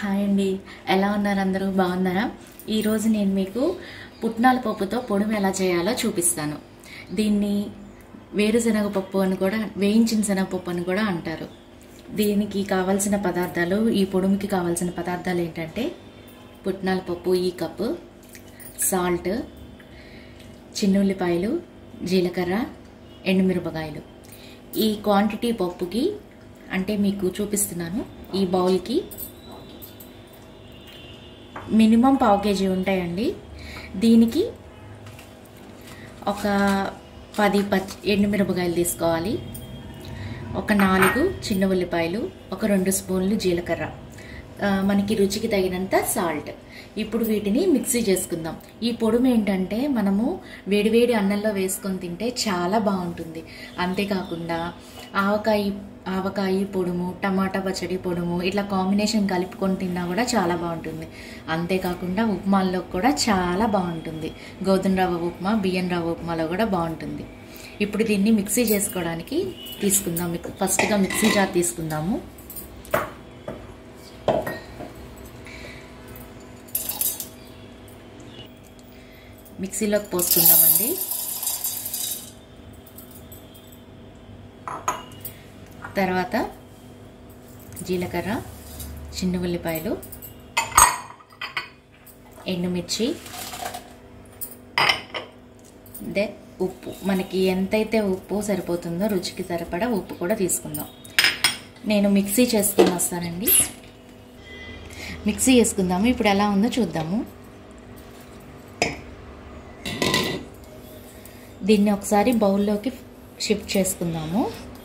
hi అండి ఎలా ఉన్నారు అందరూ బాగున్నారా ఈరోజు నేను మీకు పుట్నాల పప్పుతో పొడుము ఎలా చేయాలో చూపిస్తాను దీన్ని వేరుశనగ పప్పు అని కూడా వేయించిన శనగపప్పు అని కూడా అంటారు దీనికి కావాల్సిన పదార్థాలు ఈ పొడుముకి కావాల్సిన పదార్థాలు ఏంటంటే పుట్నాల పప్పు ఈ కప్పు సాల్ట్ చిన్నుల్లిపాయలు జీలకర్ర ఎండుమిరపకాయలు ఈ క్వాంటిటీ పప్పుకి అంటే మీకు చూపిస్తున్నాను ఈ బౌల్కి మినిమం పావు కేజీ ఉంటాయండి దీనికి ఒక పది పచ్చి ఎండుమిరపకాయలు తీసుకోవాలి ఒక నాలుగు చిన్న ఉల్లిపాయలు ఒక రెండు స్పూన్లు జీలకర్ర ఆ, మనకి రుచికి తగినంత సాల్ట్ ఇప్పుడు వీటిని మిక్సీ చేసుకుందాం ఈ పొడుము ఏంటంటే మనము వేడివేడి అన్నంలో వేసుకొని తింటే చాలా బాగుంటుంది అంతేకాకుండా ఆవకాయ ఆవకాయ పొడుము టమాటా పచ్చడి పొడుము ఇట్లా కాంబినేషన్ కలుపుకొని తిన్నా కూడా చాలా బాగుంటుంది అంతేకాకుండా ఉప్మాల్లో కూడా చాలా బాగుంటుంది గోధుమ రవ్వ ఉప్మా బియ్యం రవ్వ ఉప్మాలో కూడా బాగుంటుంది ఇప్పుడు దీన్ని మిక్సీ చేసుకోవడానికి తీసుకుందాం మిక్- ఫస్ట్గా మిక్సీ జార్ తీసుకుందాము మిక్సీలోకి పోసుకుందామండి తర్వాత జీలకర్ర చిన్న ఉల్లిపాయలు ఎండుమిర్చి దెన్ ఉప్పు మనకి ఎంతైతే ఉప్పు సరిపోతుందో రుచికి సరిపడా ఉప్పు కూడా తీసుకుందాం నేను మిక్సీ చేసుకుని వస్తానండి మిక్సీ చేసుకుందాము ఇప్పుడు ఎలా ఉందో చూద్దాము దీన్ని ఒకసారి బౌల్లోకి షిఫ్ట్ చేసుకుందాము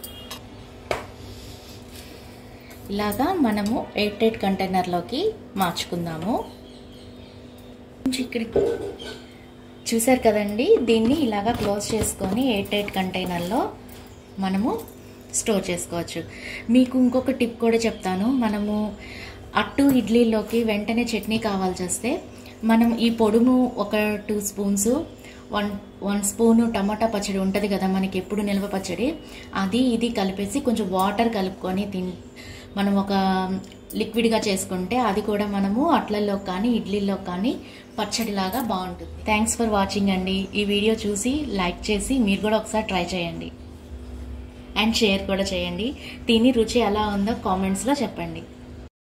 ఇలాగా మనము ఎయిట్ ఎయిట్ కంటైనర్లోకి మార్చుకుందాము కొంచెం ఇక్కడికి చూసారు కదండి దీన్ని ఇలాగా క్లోజ్ చేసుకొని ఎయిట్ ఎయిట్ కంటైనర్లో మనము స్టోర్ చేసుకోవచ్చు మీకు ఇంకొక టిప్ కూడా చెప్తాను మనము అట్టు ఇడ్లీలోకి వెంటనే చట్నీ కావాల్సి వస్తే మనం ఈ పొడుము ఒక two spoons one one spoon టమాటా పచ్చడి ఉంటుంది కదా మనకి ఎప్పుడు నిల్వ పచ్చడి అది ఇది కలిపేసి కొంచెం వాటర్ కలుపుకొని తిన్ మనం ఒక లిక్విడ్గా చేసుకుంటే అది కూడా మనము అట్లల్లో కానీ ఇడ్లీలో కానీ పచ్చడిలాగా బాగుంటుంది థ్యాంక్స్ ఫర్ వాచింగ్ అండి ఈ వీడియో చూసి లైక్ చేసి మీరు కూడా ఒకసారి ట్రై చేయండి అండ్ షేర్ కూడా చేయండి తిని రుచి ఎలా ఉందో కామెంట్స్లో చెప్పండి